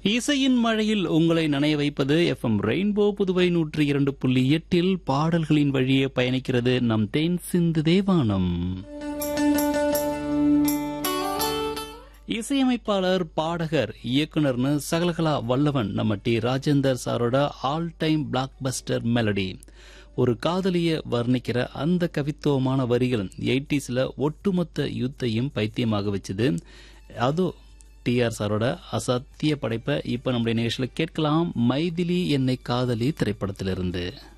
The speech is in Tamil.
இசையின் மழையில் உங்களை நனைய வைப்பது எஃப்எம் ரெயின்போ புதுவை நூற்றி இரண்டு புள்ளி எட்டில் பாடல்களின் வழியே பயணிக்கிறது நம் தேன் சிந்து தேவானம் இசையமைப்பாளர் பாடகர் இயக்குனர்னு சகலகலா வல்லவன் நம்ம டி ராஜேந்தர் சாரோட all time blockbuster melody ஒரு காதலிய வர்ணிக்கிற அந்த கவித்துவமான வரிகள் எயிட்டிஸ்ல ஒட்டுமொத்த யுத்தையும் பைத்தியமாக வச்சுது அதோ டிஆர் சாரோட அசத்திய படைப்பை இப்ப நம்முடைய நிகழ்ச்சியில கேட்கலாம் மைதிலி என்னை காதலி திரைப்படத்திலிருந்து